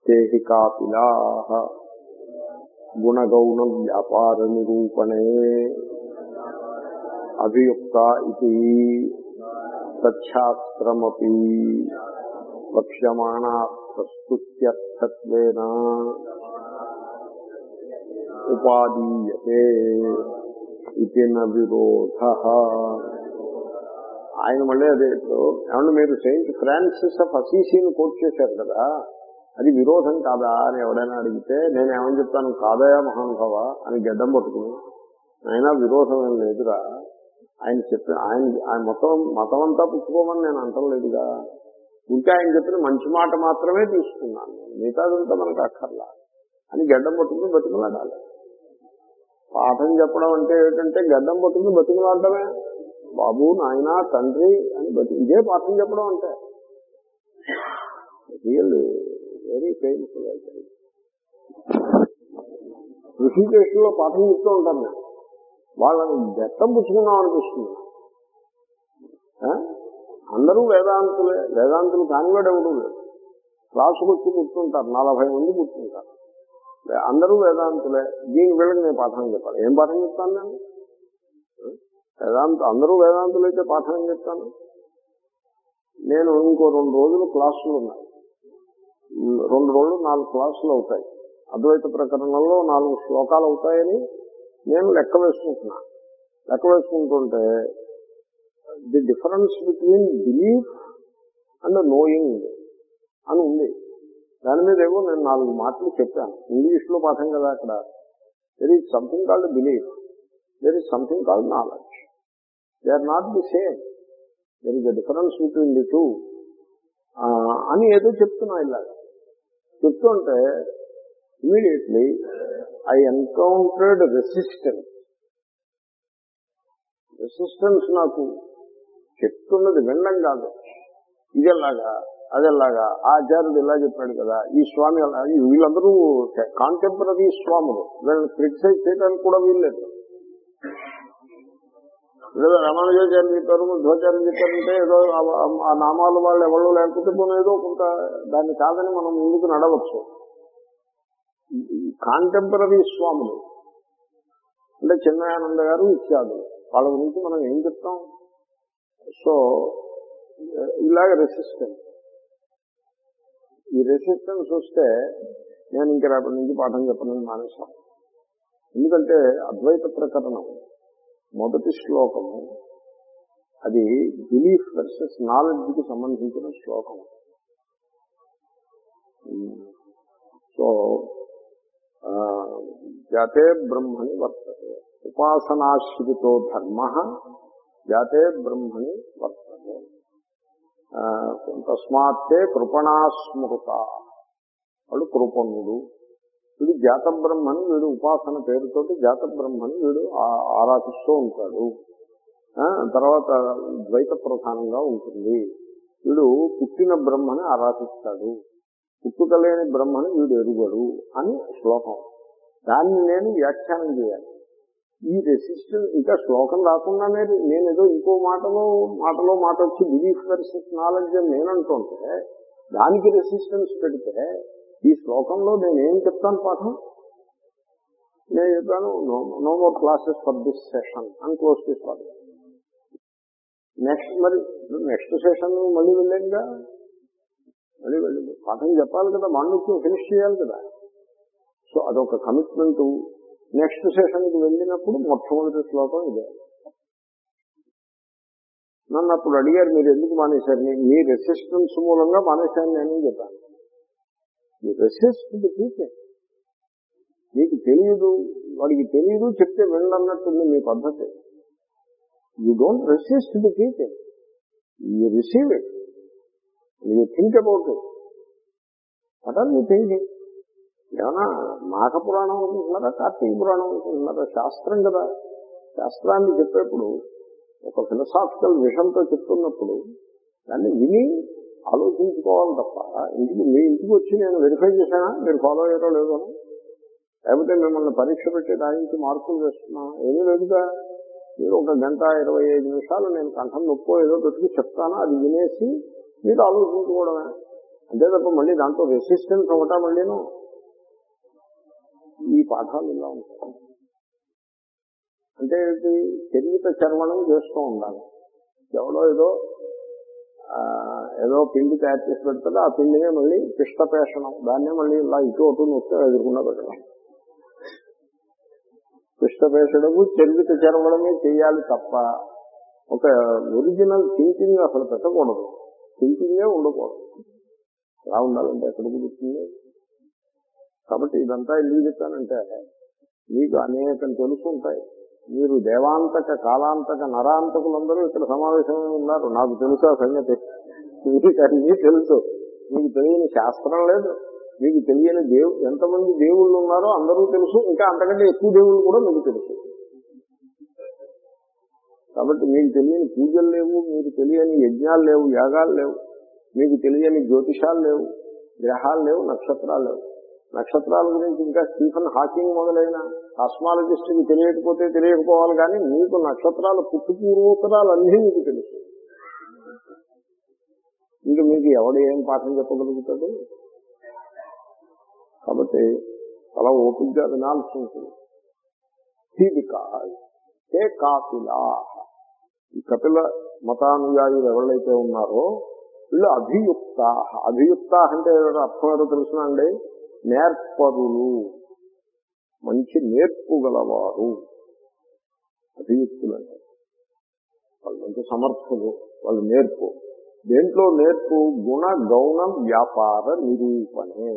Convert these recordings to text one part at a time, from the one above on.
తేహి కాపిలా గుణగౌణ వ్యాపార నిరూపణే అభియుక్త ఇది తచ్ఛాస్త్రమపి వక్ష్యమాణ ప్రస్తుత్యర్థత్వేన ఉపాదీయతే ఇది న విరోధ ఆయన మళ్ళీ అదే ఇప్పుడు ఏమన్నా మీరు సెయింట్ ఫ్రాన్సిస్ ఆఫ్ అసీసీని కోట్ చేశారు కదా అది విరోధం కాదా అని ఎవడైనా అడిగితే నేను ఏమని చెప్తాను కాదయా మహానుభావ అని గడ్డం పట్టుకుని అయినా విరోధం ఏం లేదురా ఆయన చెప్పి ఆయన ఆయన మొత్తం మతం అంతా పుచ్చుకోమని నేను అంటలేదుగా ఇంకా ఆయన చెప్పిన మంచి మాట మాత్రమే తీసుకున్నాను నేను మిగతాదంతా మనకు అక్కర్లా అని గడ్డం పట్టుకుని బతిమలాడాలి పాఠం చెప్పడం అంటే ఏంటంటే గడ్డం పట్టుకుని బతిమలాడటమే బాబు నాయన తండ్రి అని బతి ఇదే పాఠం చెప్పడం అంటే రియల్ వెరీ పెయిన్ఫుల్ అయితే ఋషికేశ్లో పాఠం చెప్తూ ఉంటాను నేను వాళ్ళని బెత్తం పుచ్చుకున్నాం అనిపిస్తుంది ఆ? అందరూ వేదాంతులే వేదాంతులు కానివాడు ఎవడు లేదు క్లాసుకు వచ్చి కూర్చుంటారు నలభై మంది కూర్చుంటారు అందరూ వేదాంతులే దీని వీళ్ళకి నేను పాఠం చెప్పాలి ఏం పాఠం చెప్తాను నేను ఆ? వేదాంత అందరూ వేదాంతులైతే పాఠం ఏం చెప్తాను నేను ఇంకో రెండు రోజులు క్లాసులు ఉన్నాయి ఉమ్, రెండు రోజులు నాలుగు క్లాసులు అవుతాయి అద్వైత ప్రకరణంలో నాలుగు శ్లోకాలు అవుతాయని నేను లెక్క వేసుకుంటున్నా లెక్క వేసుకుంటుంటే the difference between belief and knowing అని ఉంది దాని మీద ఏమో నేను నాలుగు మాటలు చెప్పాను ఇంగ్లీష్ లో పాఠం కదా అక్కడ there is something called belief there is something called knowledge they are not the same there is a difference between the two అని ఏదో చెప్తున్నా ఇలాగా చెప్తుంటే immediately I encountered resistance resistance నాకు చెప్తున్నది వినడం కాదు ఇదెలాగా అదెలాగా ఆచార్యుడు ఇలా చెప్పాడు కదా ఈ స్వామి అలా ఈ వీళ్ళందరూ కాంటెంపరీ స్వాములు వీళ్ళని క్రిటిసైజ్ చేయడానికి కూడా వీల్లేదు ఏదో రామానుజాచార్య చెప్పారు మధ్వాచార్యం చెప్పారంటే ఏదో ఆ- ఆ నామాలు వాళ్ళు ఎవరు లేకపోతే మనం ఏదో కొంత దాన్ని కాదని మనం ముందుకు నడవచ్చు కాంటెంపరీ స్వాములు అంటే చిన్మయానంద గారు ఇత్యాదులు వాళ్ళ గురించి మనం ఏం చెప్తాం సో ఇలాగ రెసిస్టెన్స్ ఈ రెసిస్టెన్స్ వస్తే నేను ఇంక రేపటి నుంచి పాఠం చెప్పనని మానేశాను ఎందుకంటే అద్వైత ప్రకరణం మొదటి శ్లోకము అది బిలీఫ్ వర్సెస్ నాలెడ్జ్ కి సంబంధించిన శ్లోకం సో ఆ, జాతే బ్రహ్మణి వర్తతే ఉపాసనాశ్రితో ధర్మ జాతే బ్రహ్మణి వర్తతే ఆ, తస్మాత్తే కృపణాస్మృత వాడు కృపణుడు వీడు జాత బ్రహ్మని వీడు ఉపాసన పేరుతోటి జాత బ్రహ్మని వీడు ఆ- ఆరాధిస్తూ ఉంటాడు ఆ, తర్వాత ద్వైత ప్రధానంగా ఉంటుంది వీడు పుట్టిన బ్రహ్మని ఆరాధిస్తాడు పుట్టుక లేని బ్రహ్మని వీడు ఎరుగడు అని శ్లోకం దాన్ని నేను వ్యాఖ్యానం చేయాలి ఈ రెసిస్టెన్స్ ఇంకా శ్లోకం రాకుండానే నేను ఏదో ఇంకో మాటలో మాటలో మాట వచ్చి బిలీఫ్ వర్సెస్ నాలెడ్జ్ అని నేను అంటుంటే దానికి రెసిస్టెన్స్ పెడితే ఈ శ్లోకంలో నేను ఏం చెప్తాను పాఠం నేను చెప్పాను no more classes for this session అని క్లోజ్ చేసుకోవాలి నెక్స్ట్ మరి నెక్స్ట్ సెషన్ మళ్ళీ వెళ్ళాంగా మళ్ళీ వెళ్ళింది పాఠం చెప్పాలి కదా మాండుక్యం ఫినిష్ చేయాలి కదా సో అదొక కమిట్మెంట్ నెక్స్ట్ సెషన్కి వెళ్ళినప్పుడు మొట్టమొదటి శ్లోకం ఇదే నన్ను అప్పుడు అడిగారు మీరు ఎందుకు మానేశారు నేను మీ రెసిస్టెన్స్ మూలంగా మానేశాను నేను చెప్పాను మీ రెసిస్ట్ ది టీచింగ్ మీకు తెలియదు వాడికి తెలియదు చెప్తే వెళ్ళన్నట్టుంది మీ పద్ధతి you don't resist the teaching you receive it you think about it what are you thinking ఏమన్నా నాగ పురాణం అనుకుంటున్నారా కార్తీక పురాణం అనుకుంటున్నారా శాస్త్రం కదా శాస్త్రాన్ని చెప్పేప్పుడు ఒక ఫిలసాఫికల్ విషయంతో చెప్తున్నప్పుడు దాన్ని విని ఆలోచించుకోవాలి తప్ప ఇంటికి మీ ఇంటికి వచ్చి నేను వెరిఫై చేశానా మీరు ఫాలో అయ్యారో లేదో అని. లేకపోతే మిమ్మల్ని పరీక్ష పెట్టి రాయించి మార్కులు వేస్తున్నా ఏమీ లేదుగా మీరు ఒక గంట ఇరవై ఐదు నిమిషాలు నేను కంఠం నొప్పో ఏదో పెట్టుకు చెప్తాను అది వినేసి మీరు ఆలోచించుకోవడమే అంతే తప్ప మళ్ళీ దాంతో రెసిస్టెన్స్ ఒకటా మళ్ళీను ఈ పాఠాలు ఇలా ఉంటాయి అంటే ఏంటి చరిత చర్వణం చేస్తూ ఉండాలి ఎవడో ఏదో ఆ, ఏదో పిండి తయారు చేసి పెడతాడో ఆ పిండినే మళ్ళీ పిష్టపేషణం దాన్నే మళ్ళీ ఇలా ఇటు అటు నొక్కి ఎదుర్కొన్నా పెట్టడం పిష్టపేషడము చరిత చర్వడమే చేయాలి తప్ప ఒక ఒరిజినల్ థింకింగ్ అసలు పెట్టకూడదు థింకింగే ఉండకూడదు ఎలా ఉండాలంటే ఎక్కడ కుదురుతుంది కాబట్టి ఇదంతా ఎందుకు చెప్పానంటే మీకు అనేకం తెలుసుంటాయి మీరు దేవాంతక కాలాంతక నరాంతకులందరూ ఇక్కడ సమావేశమై ఉన్నారు నాకు తెలుసు ఆ సంగతి మీకు అన్నీ తెలుసు మీకు తెలియని శాస్త్రం లేదు మీకు తెలియని దేవు ఎంతమంది దేవుళ్ళు ఉన్నారో అందరూ తెలుసు ఇంకా అంతకంటే ఎక్కువ దేవుళ్ళు కూడా మీకు తెలుసు కాబట్టి మీకు తెలియని పూజలు లేవు మీకు తెలియని యజ్ఞాలు లేవు యాగాలు లేవు మీకు తెలియని జ్యోతిషాలు లేవు గ్రహాలు లేవు నక్షత్రాలు లేవు నక్షత్రాల గురించి ఇంకా స్టీఫన్ హాకింగ్ మొదలైన కాస్మాలజిస్ట్కి తెలియకపోతే తెలియకపోవాలి కానీ మీకు నక్షత్రాల పుట్టుపూర్వోత్తరాలు అన్నీ మీకు తెలుసు ఇంకా మీకు ఎవడు ఏం పాఠం చెప్పగలుగుతాడు కాబట్టి చాలా ఓపికగా వినాల్సి ఉంటుంది బికాజ్ హే కాపిలా ఈ కపిల మతానుయాయులు ఎవరైతే ఉన్నారో వీళ్ళు అభియుక్త అభియుక్త అంటే అర్థం ఏదో తెలుసునండి నేర్పరులు మంచి నేర్పు గలవారు అభియుక్తులు అంటే వాళ్ళు మంచి సమర్థులు వాళ్ళు నేర్పు దేంట్లో నేర్పు గుణ గౌణ వ్యాపార నిరూపణే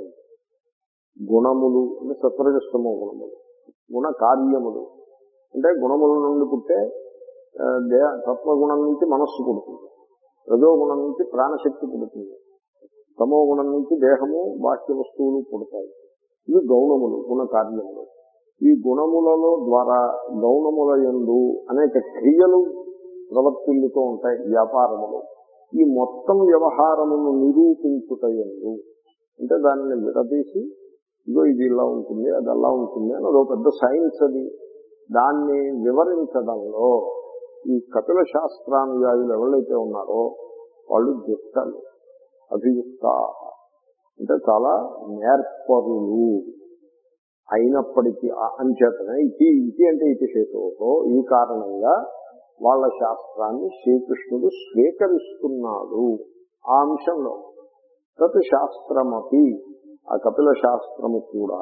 గుణములు అంటే సత్వరజస్తమో గుణములు గుణ కార్యములు అంటే గుణముల నుండి పుట్టే ఆ, దే తత్వగుణం నుంచి మనస్సు పుడుతుంది రజోగుణం నుంచి ప్రాణశక్తి పుడుతుంది తమో గుణం నుంచి దేహము బాహ్య వస్తువులు పుడతాయి ఇవి గౌణములు గుణ కార్యములు ఈ గుణములలో ద్వారా గౌణముల యందు అనేక క్రియలు ప్రవర్తిల్లుతూ ఉంటాయి వ్యాపారములు ఈ మొత్తం వ్యవహారమును నిరూపించుటయందు అంటే దానిని విడదీసి ఇదో ఇది ఇలా ఉంటుంది అది అలా ఉంటుంది అని అదో పెద్ద సైన్స్ అది దాన్ని వివరించడంలో ఈ కపిల శాస్త్రానుయాయులు ఎవరైతే ఉన్నారో వాళ్ళు దిట్టలు అభియుక్త అంటే చాలా నేర్పరులు అయినప్పటికీ ఆ- అంచేతనే ఇది ఇది అంటే ఇది చేతో ఈ కారణంగా వాళ్ళ శాస్త్రాన్ని శ్రీకృష్ణుడు స్వీకరిస్తున్నాడు ఆ అంశంలో తత్ శాస్త్రమపి ఆ కపిల శాస్త్రము కూడా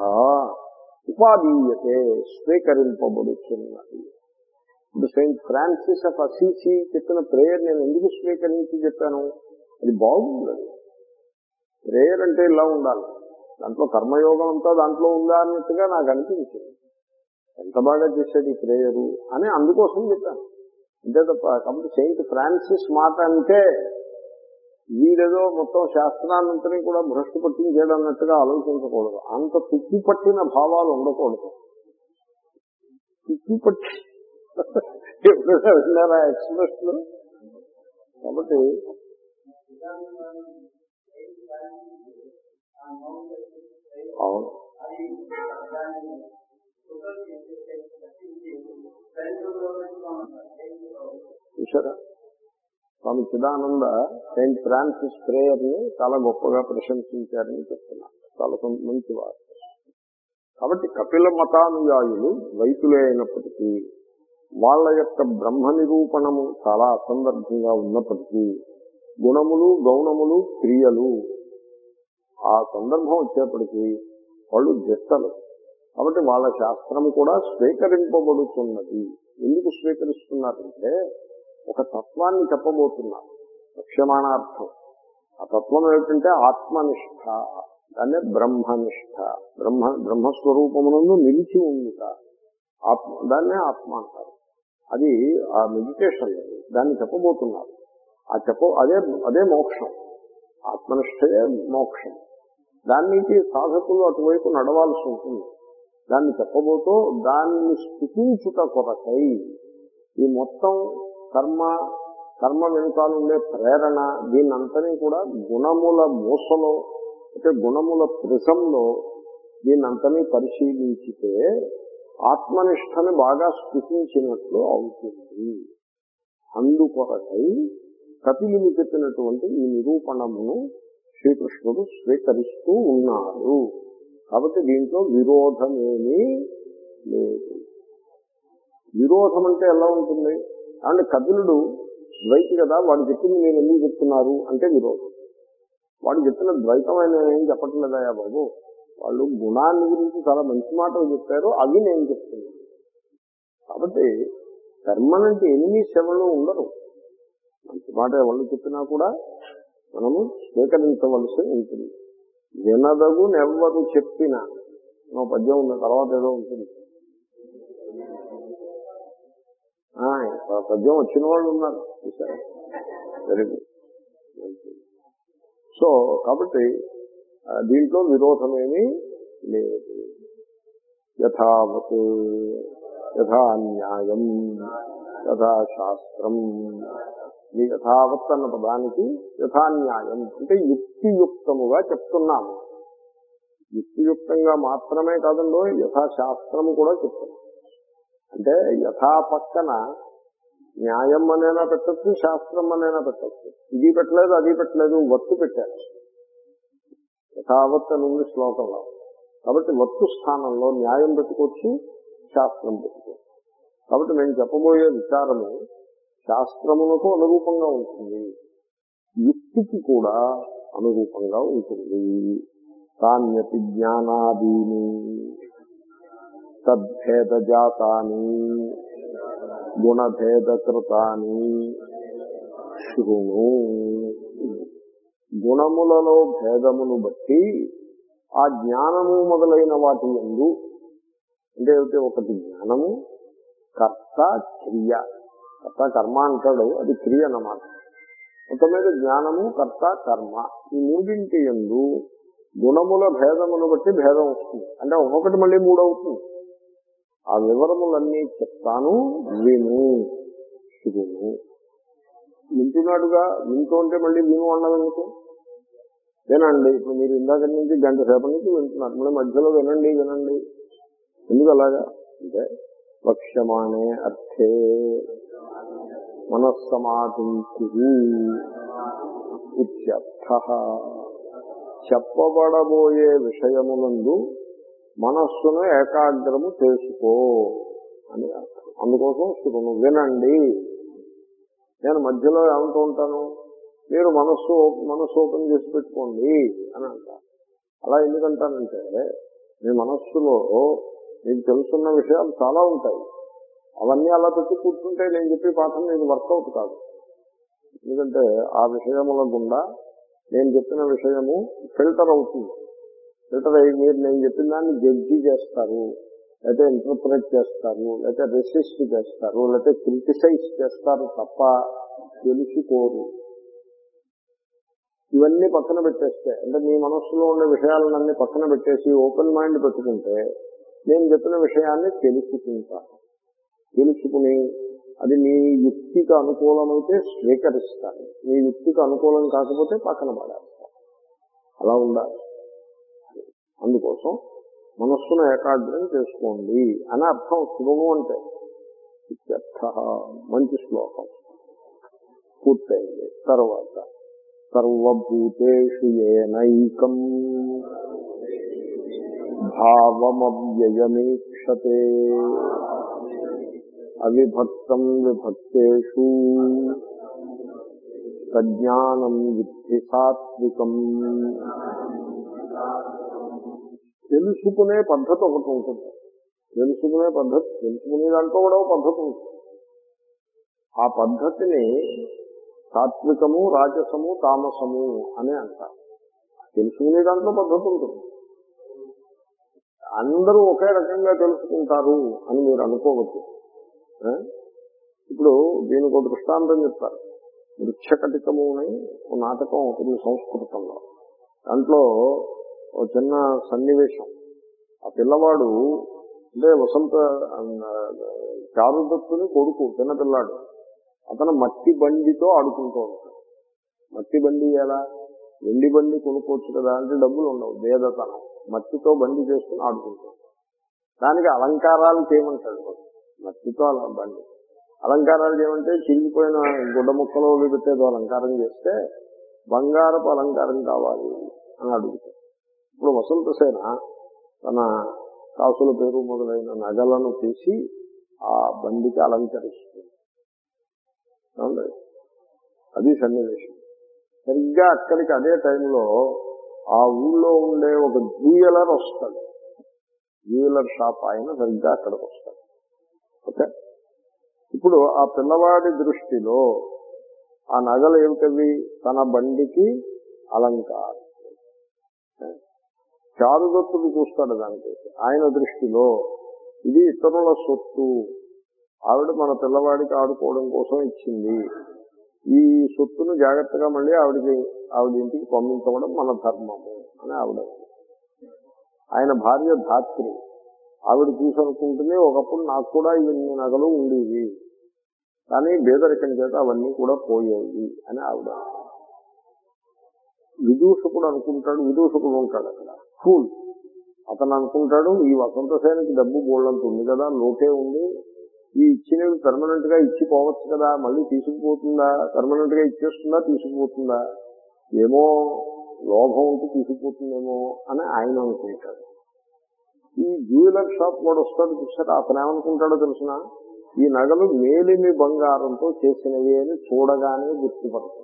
ఉపాధీయతే స్వీకరింపబడుతున్నది ఇప్పుడు సెయింట్ ఫ్రాన్సిస్ ఆఫ్ అసీసి చెప్పిన ప్రేయర్ నేను ఎందుకు స్వీకరించి చెప్పాను అది బాగుంది అది ప్రేయర్ అంటే ఇలా ఉండాలి దాంట్లో కర్మయోగం అంతా దాంట్లో ఉందా అన్నట్టుగా నాకు అనిపించింది ఎంత బాగా చేశాడు ఈ ప్రేయరు అని అందుకోసం చెప్పాను అంతే తప్ప కాబట్టి సెయింట్ ఫ్రాన్సిస్ మాట అంటే వీడేదో మొత్తం శాస్త్రాన్నంతని కూడా భ్రష్టు పట్టించాడు అన్నట్టుగా ఆలోచించకూడదు అంత తుప్పు పట్టిన భావాలు ఉండకూడదు తుప్పు పట్టి ఎప్పుడైనా విన్నారా ఎక్స్ప్రెస్ లో కాబట్టి అవును చూసారా స్వామి చిదానంద సెయింట్ ఫ్రాన్సిస్ ప్రేయర్ ని చాలా గొప్పగా ప్రశంసించారని చెప్తున్నారు చాలా సం- మంచి వారు కాబట్టి కపిల మతానుయాయులు ద్వైతులే అయినప్పటికీ వాళ్ళ యొక్క బ్రహ్మ నిరూపణము చాలా అసందర్భంగా ఉన్నప్పటికీ గుణములు గౌణములు క్రియలు ఆ సందర్భం వచ్చేప్పటికీ వాళ్ళు దిట్టలు కాబట్టి వాళ్ళ శాస్త్రం కూడా స్వీకరింపబడుతున్నది ఎందుకు స్వీకరిస్తున్నారంటే ఒక తత్వాన్ని చెప్పబోతున్నారు లక్ష్యమానార్థం ఆ తత్వం ఏమిటంటే ఆత్మనిష్ట దాన్నే బ్రహ్మనిష్ట బ్రహ్మ బ్రహ్మస్వరూపమునందు నిలిచి ఉందిట ఆత్మ దాన్నే ఆత్మ అంటారు అది ఆ మెడిటేషన్ అది దాన్ని చెప్పబోతున్నారు ఆ చెప్ప అదే అదే మోక్షం ఆత్మనిష్టయే మోక్షం దాని నుంచి సాధకులు అటువైపు నడవాల్సి ఉంటుంది దాన్ని చెప్పబోతూ దాన్ని స్థుతించుట కొరకై ఈ మొత్తం కర్మ కర్మ వెనుకాలుండే ప్రేరణ దీన్నంతని కూడా గుణముల మూసలో అంటే గుణముల ప్రిజంలో దీన్నంతని పరిశీలించితే ఆత్మనిష్టని బాగా స్థుతించినట్లు అవుతుంది అందుకొరకై కపిలుని చెప్పినటువంటి ఈ నిరూపణమును శ్రీకృష్ణుడు స్వీకరిస్తూ ఉన్నారు కాబట్టి దీంట్లో విరోధమేమీ లేదు విరోధం అంటే ఎలా ఉంటుంది అంటే కపిలుడు ద్వైతి కదా వాడు చెప్పింది నేను ఎందుకు చెప్తున్నారు అంటే విరోధం వాడు చెప్పిన ద్వైతమైన ఏం చెప్పట్లేదయా బాబు వాళ్ళు గుణాన్ని గురించి చాలా మంచి మాటలు చెప్పారు అవి నేను చెప్తున్నాను కాబట్టి పర్మనెంట్ ఎనిమీస్ ఎవరు ఉండరు మంచి మాట ఎవరు చెప్పినా కూడా మనము స్వీకరించవలసి ఉంటుంది వినదగు నెవ్వరు చెప్పినా నా పద్యం ఉన్న తర్వాత ఏదో ఉంటుంది ఆ, ఆ పద్యం వచ్చిన వాళ్ళు ఉన్నారు చూసారా వెరీ గుడ్ సో కాబట్టి ఆ, దీంట్లో విరోధమేమీ లేదు యథావత్ యథా న్యాయం యథా శాస్త్రం ఈ యథావత్ అన్న పదానికి యథాన్యాయం అంటే యుక్తియుక్తముగా చెప్తున్నాము యుక్తియుక్తంగా మాత్రమే కాదండో యథాశాస్త్రము కూడా చెప్తున్నాం అంటే యథా పక్కన న్యాయం అనైనా పెట్టచ్చు శాస్త్రం అనైనా పెట్టచ్చు ఇది పెట్టలేదు అది పెట్టలేదు వత్తు పెట్టారు యథావత్ అని ఉంది శ్లోకంలో కాబట్టి వత్తు స్థానంలో న్యాయం పెట్టుకోవచ్చు శాస్త్రం పెట్టుకోవచ్చు కాబట్టి నేను చెప్పబోయే విచారము శాస్త్రమునకు అనురూపంగా ఉంటుంది యుక్తికి కూడా అనురూపంగా ఉంటుంది తాన్యపి జ్ఞానాదీని తద్భేదజాతాని గుణభేదకృతాని శృణు గుణములలో భేదమును బట్టి ఆ జ్ఞానము మొదలైన వాటి ఎందు అంటే ఏమిటి ఒకటి జ్ఞానము కర్త క్రియ కర్త కర్మ అంటాడు అది క్రియ అన్నమాట మొత్తం మీద జ్ఞానము కర్త కర్మ ఈ మూడింటి ఎందు గుణముల భేదమును బట్టి భేదం వస్తుంది అంటే ఒక్కొక్కటి మళ్ళీ మూడు అవుతుంది ఆ వివరములన్నీ చెప్తాను విను శుభును వింటున్నాడుగా వింటూ ఉంటే మళ్ళీ విను అన్నది ఎందుకు వినండి ఇప్పుడు మీరు ఇందాక నుంచి గంట సేపటి నుంచి వింటున్నారు మళ్ళీ మధ్యలో వినండి వినండి ఎందుకు అలాగా అంటే వక్ష్యమానే అర్థే మనస్సమాధించు ఇత్యర్థ చెప్పబడబోయే విషయములందు మనస్సును ఏకాగ్రము చేసుకో అని అర్థం అందుకోసం శృణు వినండి నేను మధ్యలో ఏమంటూ ఉంటాను మీరు మనస్సు మనస్సు ఓపెన్ చేసి పెట్టుకోండి అని అంటారు అలా ఎందుకంటానంటే మీ మనస్సులో మీకు తెలుసున్న విషయాలు చాలా ఉంటాయి అవన్నీ అలా పెట్టి కూర్చుంటే నేను చెప్పే పాఠం మీకు వర్కౌట్ కాదు ఎందుకంటే ఆ విషయముల గుండా నేను చెప్పిన విషయము ఫిల్టర్ అవుతుంది ఫిల్టర్ అయ్యి మీరు నేను చెప్పిన దాన్ని జడ్జి చేస్తారు లేకపోతే ఇంటర్ప్రిట్ చేస్తారు లేకపోతే రెసిస్ట్ చేస్తారు లేకపోతే క్రిటిసైజ్ చేస్తారు తప్ప తెలుసుకోరు ఇవన్నీ పక్కన పెట్టేస్తే అంటే మీ మనస్సులో ఉండే విషయాలన్నీ పక్కన పెట్టేసి ఓపెన్ మైండ్ పెట్టుకుంటే నేను చెప్పిన విషయాన్ని తెలుసుకుంటాను తెలుసుకుని అది మీ యుక్తికి అనుకూలమైతే స్వీకరిస్తాను మీ యుక్తికి అనుకూలం కాకపోతే పక్కన పడేస్తాను అలా ఉండాలి అందుకోసం మనస్సును ఏకాగ్రం చేసుకోండి అని అర్థం శుభము అంటే ఇత్యర్థ మంచి శ్లోకం పూర్తయింది తర్వాత సర్వభూతేషు ఏనైకం భావమవ్యయమీక్షతే అవిభక్తం విభక్తేషు ప్రజ్ఞానం విద్ధి సాత్వికం తెలుసుకునే పద్ధతి ఒకటి ఉంటుంది తెలుసుకునే పద్ధతి తెలుసుకునే దాంట్లో కూడా ఒక పద్ధతి ఉంటుంది ఆ పద్ధతిని సాత్వికము రాజసము తామసము అని అంటారు తెలుసుకునే దాంట్లో పద్ధతి ఉంటుంది అందరూ ఒకే రకంగా తెలుసుకుంటారు అని మీరు అనుకోవద్దు ఆ? ఇప్పుడు దీనికి ఒక దృష్టాంతం చెప్తారు వృక్షకటికము అని ఒక నాటకం ఉంటుంది సంస్కృతంలో దాంట్లో ఒక చిన్న సన్నివేశం ఆ పిల్లవాడు అంటే వసంత చారుదత్తుని కొడుకు చిన్నపిల్లాడు అతను మట్టి బండితో ఆడుకుంటూ ఉంటాడు మట్టి బండి ఎలా వెండి బండి కొనుక్కోవచ్చు కదా అంటే డబ్బులు ఉండవు వేదతనం మట్టితో బండి చేసుకుని ఆడుకుంటాడు దానికి అలంకారాలు చేయమంటాడు వాడు. మట్టితో అలా బండి అలంకారాలు చేయమంటే చిరిగిపోయిన గుడ్డ ముక్కలో పెట్టేదో అలంకారం చేస్తే బంగారపు అలంకారం కావాలి అని అడుగుతాడు ఇప్పుడు వసంత సేన తన కాసుల పేరు మొదలైన నగలను తీసి ఆ బండికి అలంకరిస్తుంది ఏమండి? అది సన్నివేశం సరిగ్గా అక్కడికి అదే టైంలో ఆ ఊళ్ళో ఉండే ఒక జ్యూయలర్ వస్తాడు జ్యూయలర్ షాప్ ఆయన సరిగ్గా అక్కడికి వస్తాడు ఓకే ఇప్పుడు ఆ పిల్లవాడి దృష్టిలో ఆ నగలు ఏమిటవి తన బండికి అలంకారం చారుదత్తుడు చూస్తాడు దానికి ఆయన దృష్టిలో ఇది ఇతరుల సొత్తు ఆవిడ మన పిల్లవాడికి ఆడుకోవడం కోసం ఇచ్చింది ఈ సొత్తును జాగ్రత్తగా మళ్ళీ ఆవిడకి ఆవిడ ఇంటికి పంపించడం మన ధర్మము అని ఆవిడ ఆయన భార్య ధాత్రి ఆవిడ చూసనుకుంటుంది ఒకప్పుడు నాకు కూడా ఇవన్నీ నగలు ఉండేవి కానీ బేదరికం చేత అవన్నీ కూడా పోయాయి అని ఆవిడ విదూషకుడు అనుకుంటాడు విదూషకుడు ఉంటాడు అక్కడ ఫూల్ అతను అనుకుంటాడు ఈ వసంత సేనకి డబ్బు బోళ్ళంత ఉంది కదా లోటే ఉంది ఈ ఇచ్చినవి పర్మనెంట్ గా ఇచ్చి పోవచ్చు కదా మళ్ళీ తీసుకుపోతుందా పర్మనెంట్ గా ఇచ్చేస్తుందా తీసుకుపోతుందా ఏమో లోభం ఉంటే తీసుకుపోతుందేమో అని ఆయన అనుకుంటాడు ఈ జ్యువెలర్ షాప్ వాడు వస్తాడు చూసారా అతను ఏమనుకుంటాడో తెలిసిన ఈ నగలు మేలిమి బంగారంతో చేసినవి అని చూడగానే గుర్తుపడతాడు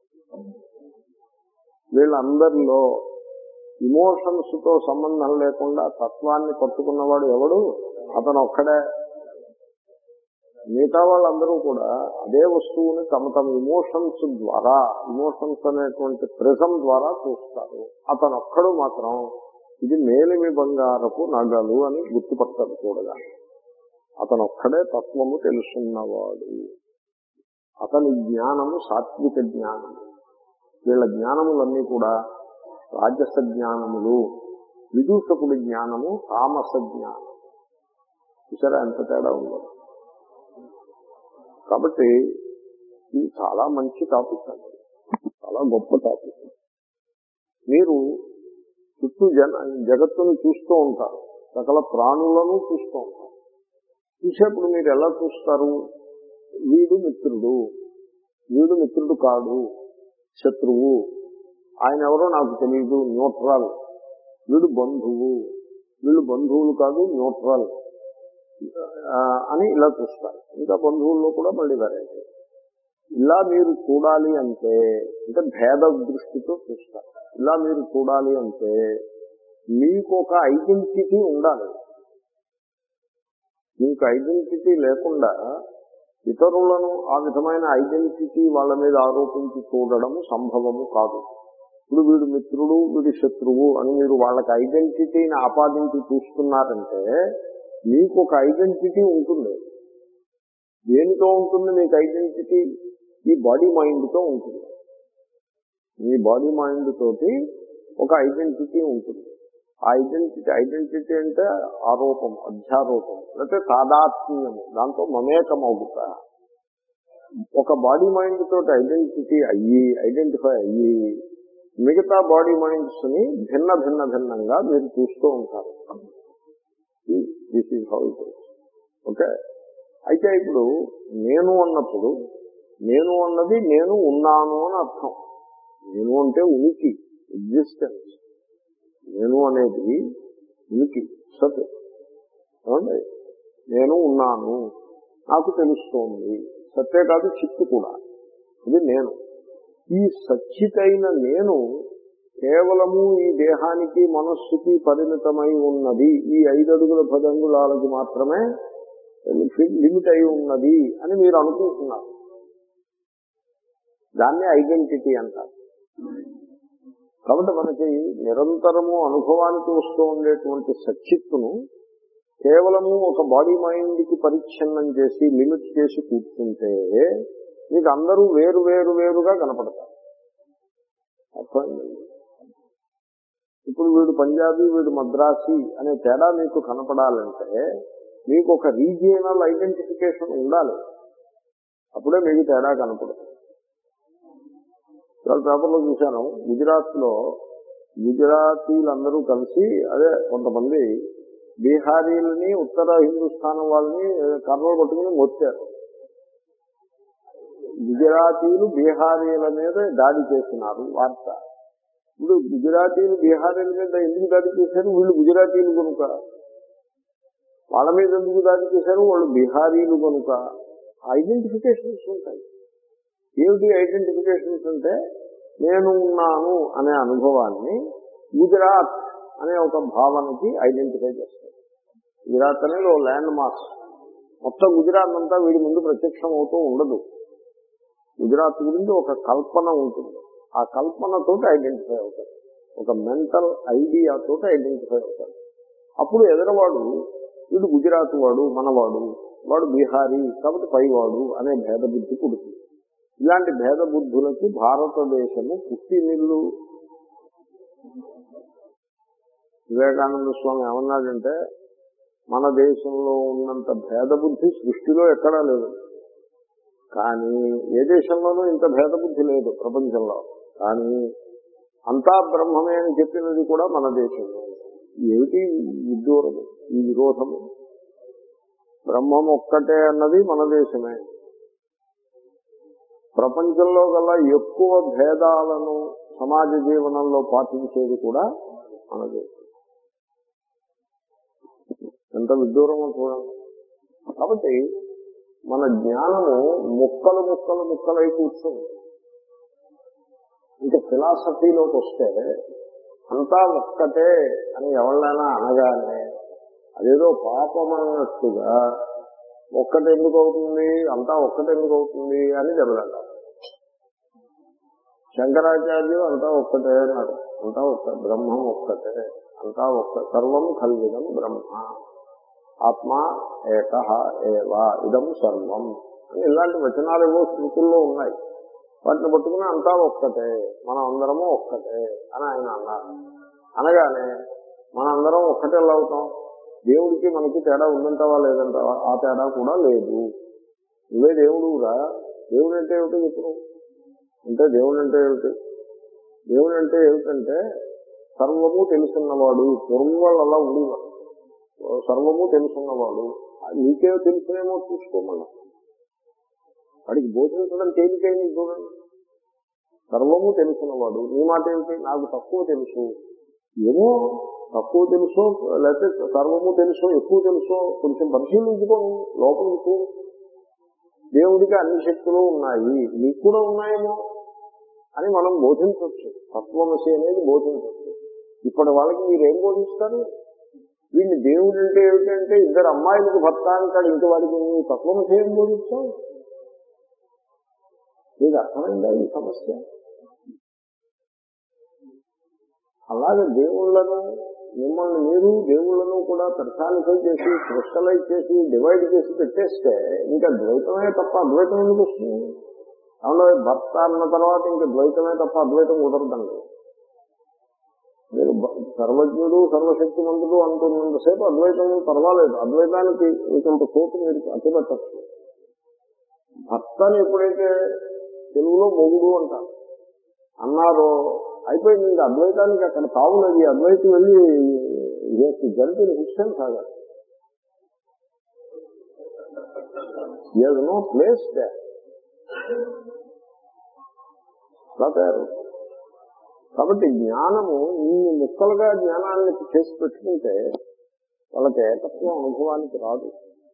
వీళ్ళందరిలో ఇమోషన్స్ తో సంబంధం లేకుండా తత్వాన్ని పట్టుకున్నవాడు ఎవడు అతను ఒక్కడే మిగతా వాళ్ళందరూ కూడా అదే వస్తువుని తమ తమ ఇమోషన్స్ ద్వారా ఇమోషన్స్ అనేటువంటి ప్రిజం ద్వారా చూస్తారు అతను ఒక్కడు మాత్రం ఇది మేలిమి బంగారపు నగలు అని గుర్తుపడతాడు చూడగా అతను ఒక్కడే తత్వము తెలుసున్నవాడు అతని జ్ఞానము సాత్విక జ్ఞానము వీళ్ళ జ్ఞానములన్నీ కూడా రాజస జ్ఞానములు విదూషకుడి జ్ఞానము తామస జ్ఞానం చూసారా ఎంత తేడా ఉందో కాబట్టి ఇది చాలా మంచి టాపిక్ అండి చాలా గొప్ప టాపిక్ మీరు చుట్టూ జన జగత్తును చూస్తూ ఉంటారు సకల ప్రాణులను చూస్తూ ఉంటారు చూసేప్పుడు మీరు ఎలా చూస్తారు వీడు మిత్రుడు వీడు మిత్రుడు కాడు శత్రువు ఆయన ఎవరో నాకు తెలియదు న్యూట్రల్ వీడు బంధువు వీళ్ళు బంధువులు కాదు న్యూట్రల్ ఆ, అని ఇలా చూస్తారు ఇంకా బంధువుల్లో కూడా మళ్ళీ వెరైటీ ఇలా మీరు చూడాలి అంటే అంటే భేద దృష్టితో చూస్తారు ఇలా మీరు చూడాలి అంటే మీకు ఒక ఐడెంటిటీ ఉండాలి మీకు ఐడెంటిటీ లేకుండా ఇతరులను ఆ విధమైన ఐడెంటిటీ వాళ్ళ మీద ఆరోపించి చూడడం సంభవము కాదు ఇప్పుడు వీడు మిత్రుడు వీడు శత్రువు అని మీరు వాళ్ళకి ఐడెంటిటీని ఆపాదించి చూస్తున్నారంటే మీకు ఒక ఐడెంటిటీ ఉంటుంది దేనితో ఉంటుంది మీకు ఐడెంటిటీ ఈ బాడీ మైండ్ తో ఉంటుంది మీ బాడీ మైండ్ తోటి ఒక ఐడెంటిటీ ఉంటుంది ఆ ఐడెంటిటీ ఐడెంటిటీ అంటే ఆరోపం అధ్యారోపం లేకపోతే తాదాత్మ్యము దాంతో మమేకం అవుతా ఒక బాడీ మైండ్ తోటి ఐడెంటిటీ అయ్యి ఐడెంటిఫై అయ్యి మిగతా బాడీ మైండ్స్ ని భిన్న భిన్న భిన్నంగా మీరు చూస్తూ ఉంటారు this is how it okay అయితే ఇప్పుడు నేను అన్నప్పుడు నేను అన్నది నేను ఉన్నాను అని అర్థం నేను అంటే ఉనికి ఎగ్జిస్టెన్స్ నేను అనేది ఉనికి సత్ ఏమండి నేను ఉన్నాను నాకు తెలుస్తోంది సత్తే కాదు చిత్తు కూడా ఇది నేను ఈ సచ్చితైన నేను కేవలము ఈ దేహానికి మనస్సుకి పరిమితమై ఉన్నది ఈ ఐదడుగుల పదంగుళాలకి మాత్రమే లిమిట్ అయి ఉన్నది అని మీరు అనుకుంటున్నారు దాన్ని ఐడెంటిటీ అంటారు కాబట్టి మనకి నిరంతరము అనుభవానికి వస్తూ ఉండేటువంటి సచ్చిత్తును కేవలము ఒక బాడీ మైండ్ కి పరిచ్ఛిన్నం చేసి లిమిట్ చేసి కూర్చుంటే మీకు అందరూ వేరు వేరు వేరుగా కనపడతారు అర్థమైందండి ఇప్పుడు వీడు పంజాబీ వీడు మద్రాసి అనే తేడా మీకు కనపడాలంటే మీకు ఒక రీజియనల్ ఐడెంటిఫికేషన్ ఉండాలి అప్పుడే మీకు తేడా కనపడుతుంది ఇవాళ పేపర్లో చూశాను గుజరాత్ లో గుజరాతీలందరూ కలిసి అదే కొంతమంది బీహారీలని ఉత్తర హిందుస్థానం వాళ్ళని కర్రలు పట్టుకుని మొత్తారు గుజరాతీలు బీహారీల మీద దాడి చేసినారు వార్త ఇప్పుడు గుజరాతీలు బీహారీల మీద ఎందుకు దాడి చేశారు వీళ్ళు గుజరాతీలు కనుక వాళ్ళ మీద ఎందుకు దాడి చేశారు వాళ్ళు బీహారీలు కనుక ఐడెంటిఫికేషన్స్ ఉంటాయి ఏమిటి ఐడెంటిఫికేషన్స్ అంటే నేను ఉన్నాను అనే అనుభవాన్ని గుజరాత్ అనే ఒక భావనకి ఐడెంటిఫై చేస్తాడు గుజరాత్ అనేది ఒక ల్యాండ్ మార్క్ మొత్తం గుజరాత్ అంతా వీడి ముందు ప్రత్యక్షం అవుతూ ఉండదు గుజరాత్ గురించి ఒక కల్పన ఉంటుంది ఆ కల్పనతో ఐడెంటిఫై అవుతాడు ఒక మెంటల్ ఐడియాతో ఐడెంటిఫై అవుతాడు అప్పుడు ఎదరవాడు వీడు గుజరాత్ వాడు మనవాడు వాడు బీహారీ కాబట్టి పైవాడు అనే భేద బుద్ధి పుడుతుంది ఇలాంటి భేద బుద్ధులకి భారతదేశము పుట్టినిల్లు వివేకానంద స్వామి ఏమన్నాడంటే మన దేశంలో ఉన్నంత భేద బుద్ధి సృష్టిలో ఎక్కడా లేదు కానీ ఏ దేశంలోనూ ఇంత భేద బుద్ధి లేదు ప్రపంచంలో కానీ అంతా బ్రహ్మమే అని చెప్పినది కూడా మన దేశంలో ఏమిటి విదూరము ఈ విరోధము బ్రహ్మం ఒక్కటే అన్నది మన దేశమే ప్రపంచంలో గల ఎక్కువ భేదాలను సమాజ జీవనంలో పాటించేది కూడా మన దేశం ఎంత విదూరమో చూడండి కాబట్టి మన జ్ఞానము ముక్కలు ముక్కలు ముక్కలై కూర్చుంది ఇంకా ఫిలాసఫీలోకి వస్తే అంతా ఒక్కటే అని ఎవళ్ళైనా అనగానే అదేదో పాపం అన్నట్టుగా ఒక్కటి ఎందుకు అవుతుంది అంతా ఒక్కటి ఎందుకు అవుతుంది అని దెబ్బలాడాలి శంకరాచార్యులు అంతా ఒక్కటే అన్నారు అంతా ఒక్క బ్రహ్మం ఒక్కటే అంతా ఒక్క సర్వం కల్విదం బ్రహ్మ ఆత్మ ఏక ఏవా ఇదం సర్వం అని ఇలాంటి వచనాలు ఏవో స్మృతుల్లో ఉన్నాయి వాటిని పట్టుకుని అంతా ఒక్కటే మనం అందరము ఒక్కటే అని ఆయన అన్నారు అనగానే మనందరం ఒక్కటే ఎలా అవుతాం దేవుడికి మనకి తేడా ఉందంటావా లేదంటావా ఆ తేడా కూడా లేదు నువ్వే దేవుడురా దేవుడు అంటే ఏమిటో చెప్పు అంటే దేవుడు అంటే ఏమిటి దేవుడు అంటే ఏమిటంటే సర్వము తెలుసున్నవాడు పూర్వం అలా ఉండేవాడు సర్వము తెలుసున్నవాడు నీకే తెలుసునేమో చూసుకోమన్నా వాడికి బోధించడం తేలికైంది చూడండి సర్వము తెలుసున్నవాడు నీ మాట ఏమిటి నాకు తక్కువ తెలుసు ఏమో తక్కువ తెలుసో లేకపోతే సర్వము తెలుసో ఎక్కువ తెలుసో కొంచెం పరిశీలించుకోను లోపలికి దేవుడికి అన్ని శక్తులు ఉన్నాయి నీకు కూడా ఉన్నాయేమో అని మనం బోధించవచ్చు తత్వమసి అనేది బోధించవచ్చు ఇప్పటి వాళ్ళకి మీరు ఏం బోధిస్తారు వీడిని దేవుడు అంటే ఏమిటంటే ఇద్దరు అమ్మాయిలకు భర్త అంటాడు ఇంక వాడికి నువ్వు తత్వమసి ఏం బోధిస్తావు మీకు అర్థమైందా ఈ సమస్య అలాగే దేవుళ్లను మిమ్మల్ని మీరు దేవుళ్లను కూడా పెర్సానిఫై చేసి క్రిస్టలైజ్ చేసి డివైడ్ చేసి పెట్టేస్తే ఇంకా ద్వైతమే తప్ప అద్వైతం ఎందుకు వస్తుంది అవును భర్త అన్న తర్వాత ఇంకా ద్వైతమే తప్ప అద్వైతం కుదరదండి మీరు సర్వజ్ఞుడు సర్వశక్తిమంతుడు అంటున్నంతసేపు అద్వైతం పర్వాలేదు అద్వైతానికి ఇంకొంత చోటు మీరు అతిపెట్టచ్చు భర్తని ఎప్పుడైతే తెలుగులో మొగుడు అంటారు అన్నారో అయిపోయింది ఇంకా అద్వైతానికి అక్కడ తావులేదు అద్వైతం వెళ్ళి జరిగిన విషయం సాగాలి నో ప్లేస్ దే తయారు కాబట్టి జ్ఞానము ఇన్ని ముక్కలుగా జ్ఞానాన్ని చేసి పెట్టుకుంటే వాళ్ళకి ఏకత్వం అనుభవానికి రాదు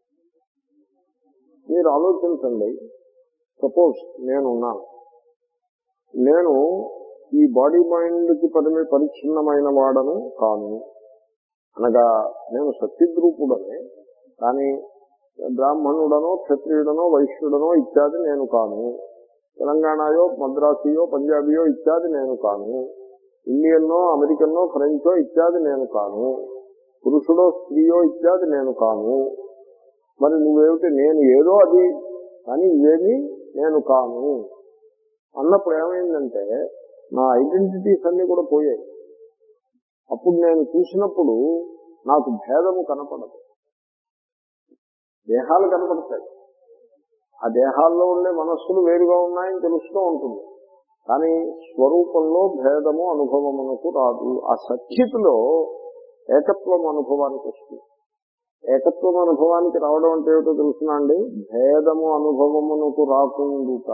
మీరు ఆలోచించండి సపోజ్ నేనున్నాను నేను ఈ బాడీ మైండ్ కి పరిమి పరిచ్ఛిన్నమైన వాడను కాను అనగా నేను సత్యద్రూపుడనే కానీ బ్రాహ్మణుడనో క్షత్రియుడనో వైశ్యుడనో ఇత్యాది నేను కాను తెలంగాణయో మద్రాసియో పంజాబీయో ఇత్యాది నేను కాను ఇండియన్నో అమెరికన్నో ఫ్రెంచో ఇత్యాది నేను కాను పురుషుడో స్త్రీయో ఇత్యాది నేను కాను మరి నువ్వేమిటి నేను ఏదో అది కానీ ఇవేమి నేను కాను అన్నప్పుడు ఏమైందంటే నా ఐడెంటిటీస్ అన్ని కూడా పోయాయి అప్పుడు నేను చూసినప్పుడు నాకు భేదము కనపడదు దేహాలు కనపడతాయి ఆ దేహాల్లో ఉండే మనస్సులు వేరుగా ఉన్నాయని తెలుస్తూ ఉంటుంది కానీ స్వరూపంలో భేదము అనుభవమునకు రాదు ఆ సత్యతలో ఏకత్వం అనుభవానికి వస్తుంది ఏకత్వం అనుభవానికి రావడం అంటే ఏమిటో తెలుసునా అండి భేదము అనుభవమునకు రాకుండుట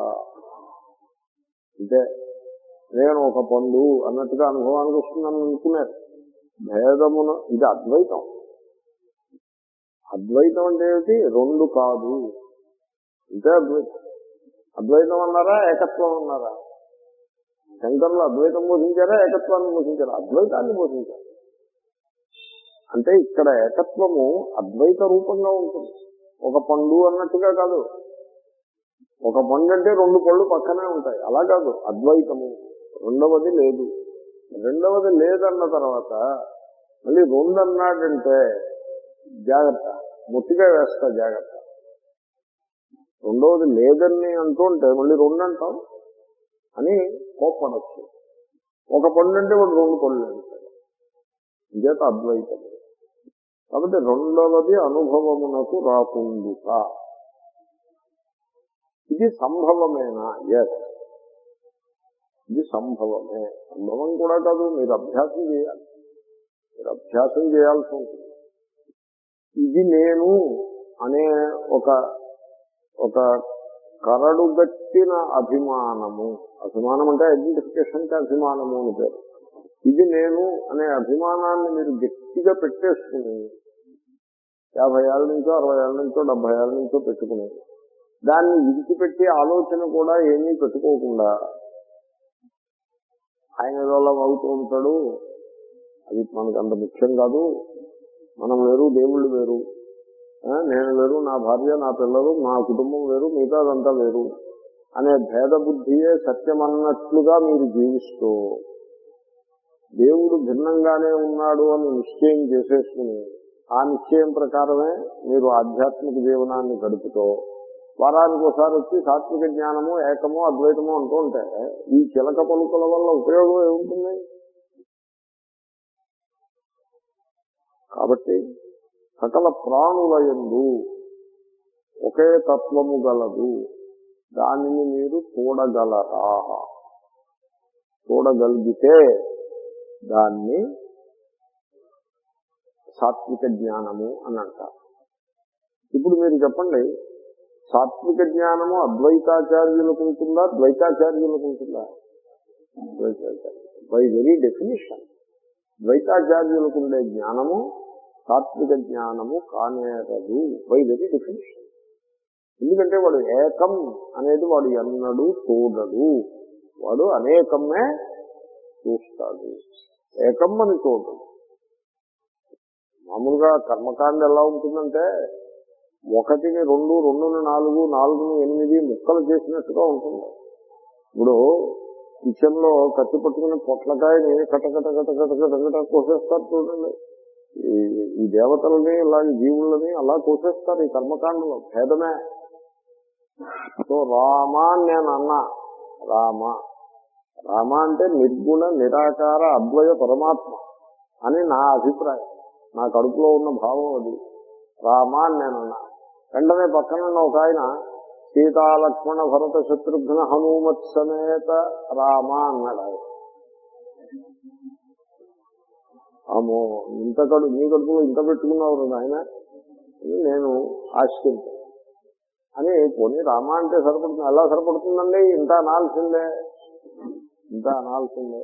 అంటే నేను ఒక పండు అన్నట్టుగా అనుభవానికి వస్తుందని అనుకున్నారు భేదమున ఇది అద్వైతం అద్వైతం అంటే ఏమిటి రెండు కాదు ఇదే అద్వైతం అద్వైతం అన్నారా ఏకత్వం అన్నారా శంకర్లు అద్వైతం బోధించారా ఏకత్వాన్ని బోధించారా అద్వైతాన్ని బోధించారు అంటే ఇక్కడ ఏకత్వము అద్వైత రూపంగా ఉంటుంది ఒక పండు అన్నట్టుగా కాదు ఒక పండు అంటే రెండు పళ్ళు పక్కనే ఉంటాయి అలా కాదు అద్వైతము రెండవది లేదు రెండవది లేదన్న తర్వాత మళ్ళీ రెండు అన్నాడంటే జాగ్రత్త ముట్టిగా వేస్తా జాగ్రత్త రెండవది లేదని అంటుంటే మళ్ళీ రెండు అంటాం అని కోప్పడచ్చు ఒక పండు అంటే వాడు రెండు పళ్ళు అంటాడు ఇదేత అద్వైతం కాబట్టి రెండవది అనుభవమునకు రాకుండుట ఇది సంభవమేనా ఎస్ ఇది సంభవమే సంభవం కూడా కాదు మీరు అభ్యాసం చేయాలి మీరు అభ్యాసం చేయాల్సి ఉంటుంది ఇది నేను అనే ఒక ఒక కరడుగట్టిన అభిమానము అభిమానం అంటే ఐడెంటిఫికేషన్ కి అభిమానము అని పేరు ఇది నేను అనే అభిమానాన్ని మీరు గట్టిగా పెట్టేసుకుని యాభై ఏళ్ళ నుంచో అరవై ఏళ్ళ నుంచో డెబ్బై ఏళ్ళ నుంచో పెట్టుకుని దాన్ని విడిచిపెట్టి ఆలోచన కూడా ఏమీ పెట్టుకోకుండా ఆయన వల్ల అవుతూ ఉంటాడు అది మనకు అంత ముఖ్యం కాదు మనం వేరు దేవుళ్ళు వేరు ఆ, నేను వేరు నా భార్య నా పిల్లలు నా కుటుంబం వేరు మిగతాదంతా వేరు అనే భేద బుద్ధియే సత్యమన్నట్లుగా మీరు జీవిస్తూ దేవుడు భిన్నంగానే ఉన్నాడు అని నిశ్చయం చేసేసుకుని ఆ నిశ్చయం ప్రకారమే మీరు ఆధ్యాత్మిక జీవనాన్ని గడుపుతూ వారానికి ఒకసారి వచ్చి సాత్విక జ్ఞానము ఏకము అద్వైతము అంటూ ఉంటే ఈ చిలక పలుకుల వల్ల ఉపయోగం ఏముంటుంది కాబట్టి సకల ప్రాణుల యందు ఒకే తత్వము గలదు దానిని మీరు చూడగలరా చూడగలిగితే దాన్ని సాత్విక జ్ఞానము అని అంటారు ఇప్పుడు మీరు చెప్పండి సాత్విక జ్ఞానము అద్వైతాచార్యులకు ఉంటుందా ద్వైతాచార్యులకు ఉంటుందా బై వెరీ డెఫినేషన్ ద్వైతాచార్యులకు ఉండే జ్ఞానము సాత్విక జ్ఞానము కానేరదు బై వెరీ డెఫినేషన్ ఎందుకంటే వాడు ఏకం అనేది వాడు ఎన్నడూ చూడడు వాడు అనేకమే చూస్తాడు ఏకం అని చూడడు మామూలుగా కర్మకాండ ఎలా ఉంటుందంటే ఒకటిని రెండు రెండుని నాలుగు నాలుగుని ఎనిమిది ముక్కలు చేసినట్టుగా ఉంటుంది ఇప్పుడు కిచెన్ లో కత్తి పట్టుకుని పొట్లకాయని కట కట కట కట కట కట కోసేస్తారు చూడండి ఈ ఈ దేవతలని ఇలాంటి జీవులని అలా కోసేస్తారు ఈ కర్మకాండలో భేదమే సో రామ అని నేను అన్నా రామ రామ అంటే నిర్గుణ నిరాకార అద్వయ పరమాత్మ అని నా అభిప్రాయం నా కడుపులో ఉన్న భావం అది రామ అని నేను అన్నా వెంటనే పక్కన ఉన్న ఒక ఆయన సీతాలక్ష్మణ భరత శత్రుఘ్న హనుమత్ సమేత రామ అన్నాడు ఆయన అమ్మో ఇంత కడు మీ కడుపులో ఇంత పెట్టుకున్నావు ఆయన అని నేను ఆశ్చర్యం అని పోనీ రామ అంటే సరిపడుతుంది ఎలా సరిపడుతుందండి ఇంత అనాల్సిందే ఇంత అనాల్సిందే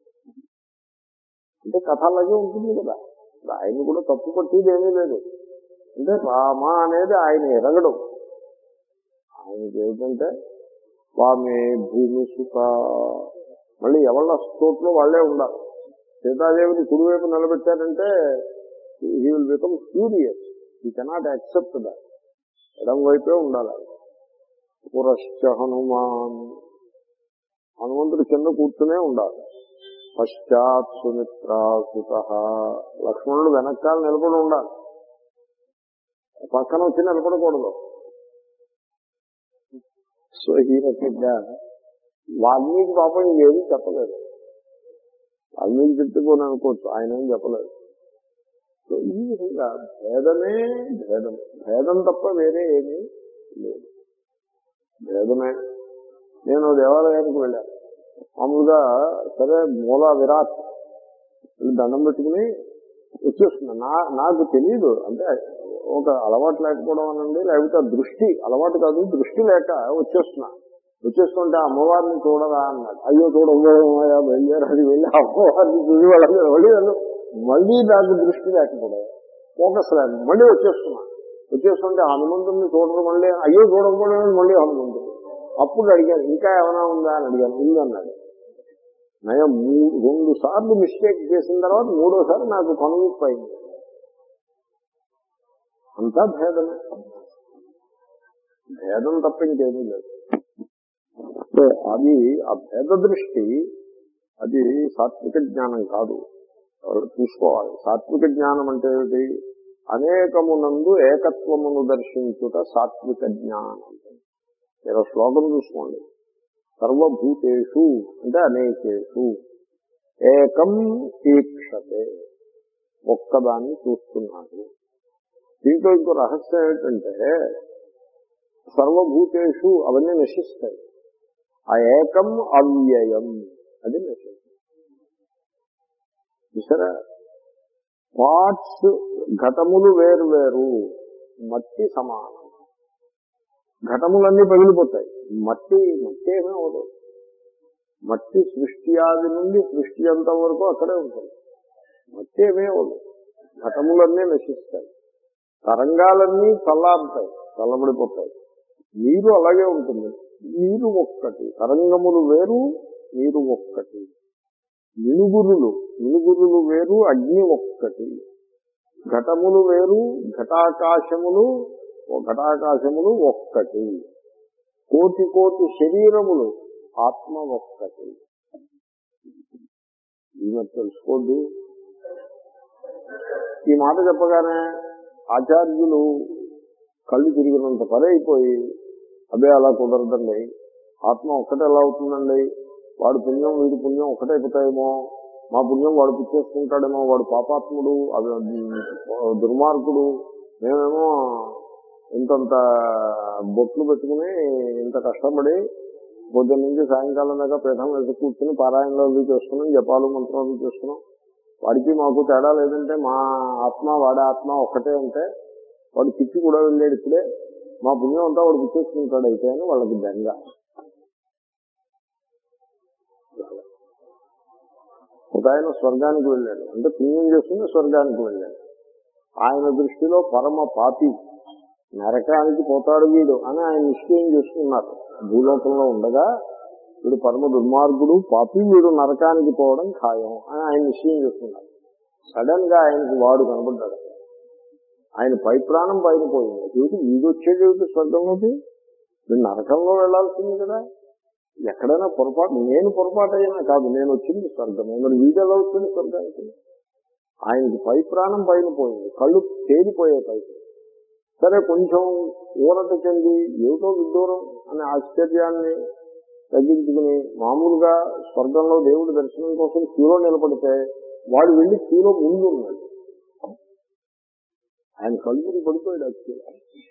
అంటే కథ అలాగే ఉంటుంది కదా ఆయన కూడా తప్పు పట్టేది ఏమీ లేదు అంటే రామ అనేది ఆయన ఎరగడం ఆయనకి ఏమిటంటే స్వామి భూమి సుఖ మళ్ళీ ఎవళ్ళ చోట్లో వాళ్ళే ఉండాలి సీతాదేవిని కుడివైపు నిలబెట్టారంటే he will become curious he cannot accept that ఎడం వైపే ఉండాలి పురశ్చ హనుమాన్ హనుమంతుడు కింద కూర్చునే ఉండాలి పశ్చాత్ సుమిత్రాసుత లక్ష్మణుడు వెనకాల నిలబడి ఉండాలి పక్కన వచ్చి నిలబడకూడదు సో ఈ రకంగా వాల్మీకి పాపం ఏమీ చెప్పలేదు వాల్మీకి చెప్తే పోనీ అనుకోవచ్చు ఆయన ఏం చెప్పలేదు సో ఈ విధంగా భేదమే భేదం భేదం తప్ప వేరే ఏమీ లేదు భేదమే నేను దేవాలయానికి వెళ్ళాను మామూలుగా సరే మూల విరాట్ వెళ్ళి దండం పెట్టుకుని వచ్చేస్తున్నా నా నాకు తెలియదు అంటే ఒక అలవాటు లేకపోవడం అనండి లేకపోతే ఆ దృష్టి అలవాటు కాదు దృష్టి లేక వచ్చేస్తున్నా వచ్చేస్తుంటే ఆ అమ్మవారిని చూడరా అన్నాడు అయ్యో చూడబోయా బయలుదేరి అది వెళ్ళి ఆ అమ్మవారిని చూసి వాళ్ళకి మళ్ళీ నన్ను మళ్ళీ నాకు దృష్టి లేకపోవడం ఫోకస్ లేదు మళ్ళీ వచ్చేస్తున్నా వచ్చేస్తుంటే హనుమంతుడిని చూడరు మళ్ళీ అయ్యో చూడకపోవడం మళ్ళీ హనుమంతుడు అప్పుడు అడిగాను ఇంకా ఏమైనా ఉందా అని అడిగాను ఉందన్నాడు నయం మూడు రెండు సార్లు మిస్టేక్ చేసిన తర్వాత మూడోసారి నాకు కనువిప్పు అయింది అంతా భేదమే భేదం తప్ప ఇంకేమీ లేదు సో అది ఆ భేద దృష్టి అది సాత్విక జ్ఞానం కాదు ఎవరు చూసుకోవాలి సాత్విక జ్ఞానం అంటే ఏమిటి అనేకమునందు ఏకత్వమును దర్శించుట సాత్విక జ్ఞానం మీరు శ్లోకం చూసుకోండి సర్వభూతేషు అంటే అనేకేషు ఏకం ఈక్షతే ఒక్కదాన్ని చూస్తున్నాడు దీంట్లో ఇంకో రహస్యం ఏంటంటే సర్వభూతేషు అవన్నీ నశిస్తాయి ఆ ఏకం అవ్యయం అది నశిస్తుంది చూసారా పార్ట్స్ ఘటములు వేరు వేరు మట్టి సమానం ఘటములన్నీ పగిలిపోతాయి మట్టి మట్టి ఏమీ అవదు మట్టి సృష్టి ఆది నుండి సృష్టి అంత వరకు అక్కడే ఉంటుంది మట్టి ఏమీ అవదు ఘటములన్నీ నశిస్తాయి తరంగాలన్నీ చల్లారుతాయి చల్లబడిపోతాయి నీరు అలాగే ఉంటుంది నీరు ఒక్కటి తరంగములు వేరు నీరు ఒక్కటి మినుగురులు మినుగురులు వేరు అగ్ని ఒక్కటి ఘటములు వేరు ఘటాకాశములు ఘటాకాశములు ఒక్కటి కోటి కోటి శరీరములు ఆత్మ ఒక్కటి ఈమె తెలుసుకోద్దు ఈ మాట చెప్పగానే ఆచార్యులు కళ్ళు తిరిగినంత పని అయిపోయి అదే అలా కుదరదండి ఆత్మ ఒక్కటే ఎలా అవుతుందండి వాడు పుణ్యం వీడి పుణ్యం ఒకటైపోతాయేమో మా పుణ్యం వాడు పుచ్చేసుకుంటాడేమో వాడు పాపాత్ముడు అవి దుర్మార్గుడు మేమేమో ఇంతంత బొట్లు పెట్టుకుని ఇంత కష్టపడి పొద్దున్న నుంచి సాయంకాలం దాకా పీఠం వేసి కూర్చుని పారాయణలో అవి చేసుకున్నాం జపాలు మంత్రాలు చేసుకున్నాం వాడికి మాకు తేడా లేదంటే మా ఆత్మ వాడి ఆత్మ ఒక్కటే ఉంటే వాడు పిచ్చి కూడా వెళ్ళాడు ఇప్పుడే మా పుణ్యం అంతా వాడు పుచ్చేసుకుంటాడు అయితే అని వాళ్ళకి బెంగ ఒక ఆయన స్వర్గానికి వెళ్ళాడు అంటే పుణ్యం చేసుకుని స్వర్గానికి వెళ్ళాడు ఆయన దృష్టిలో పరమ పాపి నరకానికి పోతాడు వీడు అని ఆయన నిశ్చయం చేసుకున్నారు భూలోకంలో ఉండగా వీడు పరమ దుర్మార్గుడు పాపి వీడు నరకానికి పోవడం ఖాయం అని ఆయన నిశ్చయం చేసుకున్నారు సడన్ గా ఆయనకి వాడు కనబడ్డాడు ఆయన పై ప్రాణం పైన పోయింది ఏమిటి వీడు వచ్చేది స్వర్గంలోకి వీడు నరకంలో వెళ్లాల్సింది కదా ఎక్కడైనా పొరపాటు నేను పొరపాటు అయినా కాదు నేను వచ్చింది స్వర్గం మరి వీడు ఎలా వచ్చింది స్వర్గానికి ఆయనకి పై ప్రాణం పైన పోయింది కళ్ళు తేలిపోయాయి పైకి సరే కొంచెం ఊరట చెంది ఏమిటో విదూరం అనే ఆశ్చర్యాన్ని తగ్గించుకుని మామూలుగా స్వర్గంలో దేవుడి దర్శనం కోసం క్యూలో నిలబడితే వాడు వెళ్లి క్యూలో ముందు ఉన్నాడు ఆయన కళ్ళు పడిపోయాడు ఆ క్యూలో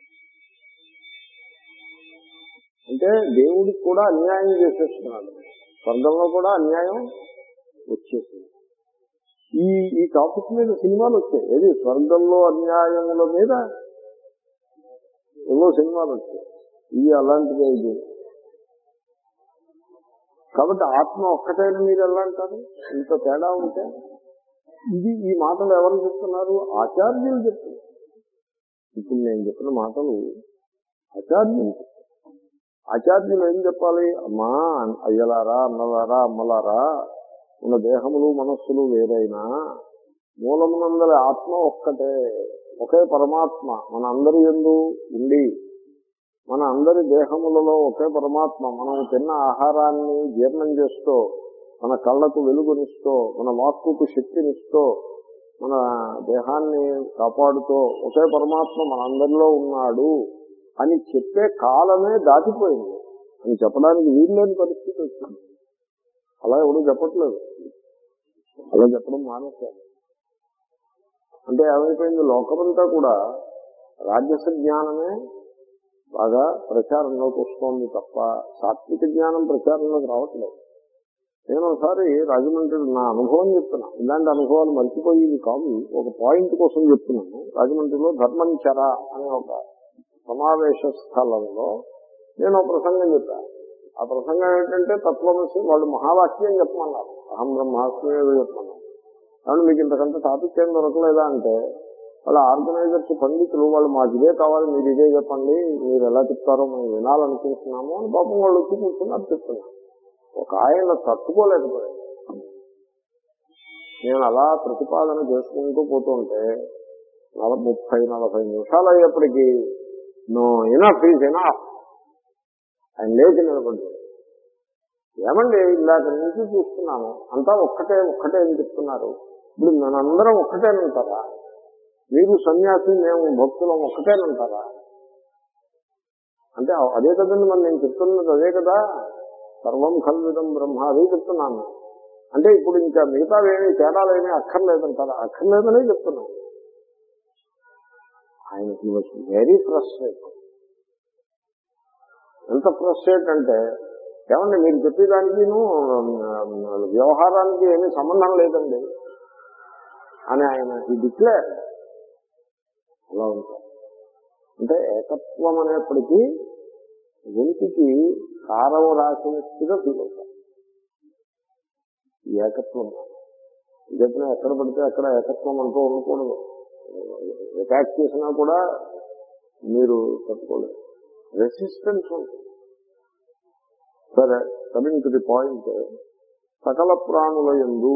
అంటే దేవుడికి కూడా అన్యాయం చేసేస్తున్నాడు స్వర్గంలో కూడా అన్యాయం వచ్చేసింది ఈ ఈ టాపిక్ మీద సినిమాలు వచ్చాయి ఏది స్వర్గంలో అన్యాయముల మీద ఎన్నో సినిమాలు వచ్చాయి ఇవి అలాంటిదే ఇది కాబట్టి ఆత్మ ఒక్కటైన మీరు ఎలా అంటారు ఇంత తేడా ఉంటే ఇది ఈ మాటలు ఎవరు చెప్తున్నారు ఆచార్యులు చెప్తున్నారు ఇప్పుడు నేను చెప్పిన మాటలు ఆచార్యులు ఆచార్యులు ఏం చెప్పాలి అమ్మా అయ్యలారా అన్నలారా అమ్మలారా మన దేహములు మనస్సులు వేరైనా మూలమునందరి ఆత్మ ఒక్కటే ఒకే పరమాత్మ మన అందరి ఎందు ఉండి మన అందరి దేహములలో ఒకే పరమాత్మ మనం తిన్న ఆహారాన్ని జీర్ణం చేస్తూ మన కళ్ళకు వెలుగునిస్తూ మన వాక్కుకు శక్తినిస్తూ మన దేహాన్ని కాపాడుతూ ఒకే పరమాత్మ మనందరిలో ఉన్నాడు అని చెప్పే కాలమే దాటిపోయింది అని చెప్పడానికి వీల్లేని పరిస్థితి వచ్చింది అలా ఎవరు చెప్పట్లేదు అలా చెప్పడం మానేశారు అంటే ఏమైపోయింది లోకమంతా కూడా రాజస జ్ఞానమే బాగా ప్రచారంలోకి వస్తోంది తప్ప సాత్విక జ్ఞానం ప్రచారంలోకి రావట్లేదు నేను ఒకసారి రాజమండ్రి నా అనుభవం చెప్తున్నా ఇలాంటి అనుభవాలు మర్చిపోయేవి కాదు ఒక పాయింట్ కోసం చెప్తున్నాను రాజమండ్రిలో ధర్మంచర అనే ఒక సమావేశ స్థలంలో నేను ఒక ప్రసంగం చెప్పాను ఆ ప్రసంగం ఏంటంటే తత్వమసి వాళ్ళు మహావాక్యం చెప్పమన్నారు అహం బ్రహ్మాస్మి ఏదో చెప్పమన్నారు కాబట్టి మీకు ఇంతకంటే టాపిక్ ఏం దొరకలేదా అంటే వాళ్ళ ఆర్గనైజర్స్ పండితులు వాళ్ళు మాకు ఇదే కావాలి మీరు ఇదే చెప్పండి మీరు ఎలా చెప్తారో మేము వినాలనుకుంటున్నాము అని పాపం వాళ్ళు వచ్చి కూర్చున్నారు చెప్తున్నారు ఒక ఆయన తట్టుకోలేకపోయాడు నేను అలా ప్రతిపాదన చేసుకుంటూ పోతుంటే నల ముప్పై నలభై నిమిషాలు అయ్యేప్పటికీ నో ఇనఫ్ ఈజ్ ఇనఫ్ ఆయన లేచి నిలబడ్డాడు ఏమండి ఇందాక నుంచి చూస్తున్నాను అంతా ఒక్కటే ఒక్కటే అని చెప్తున్నారు ఇప్పుడు మనందరం ఒక్కటేనంటారా మీరు సన్యాసి మేము భక్తులం ఒక్కటేనంటారా అంటే అదే కదండి మరి నేను చెప్తున్నది అదే కదా సర్వం కల్విదం బ్రహ్మ అదే చెప్తున్నాను అంటే ఇప్పుడు ఇంకా మిగతావేమీ తేడాలేమీ అక్కర్లేదంటారా అక్కర్లేదనే చెప్తున్నాను ఆయనకి వాజ్ వెరీ ఫ్రస్ట్రేట్ ఎంత ఫ్రస్ట్రేట్ అంటే ఏమండి మీరు చెప్పేదానికి వ్యవహారానికి ఏమీ సంబంధం లేదండి అని ఆయన ఈ డిక్లేర్ అలా ఉంటారు అంటే ఏకత్వం అనేప్పటికీ ఒంటికి కారం రాసినట్టుగా ఫీల్ అవుతారు ఈ ఏకత్వం చెప్పిన ఎక్కడ పడితే అక్కడ ఏకత్వం అంటూ ఉండకూడదు అటాక్ చేసినా కూడా మీరు తట్టుకోలేదు రెసిస్టెన్స్ ఉంటుంది సరే కమింగ్ టు ది పాయింట్ సకల ప్రాణుల ఎందు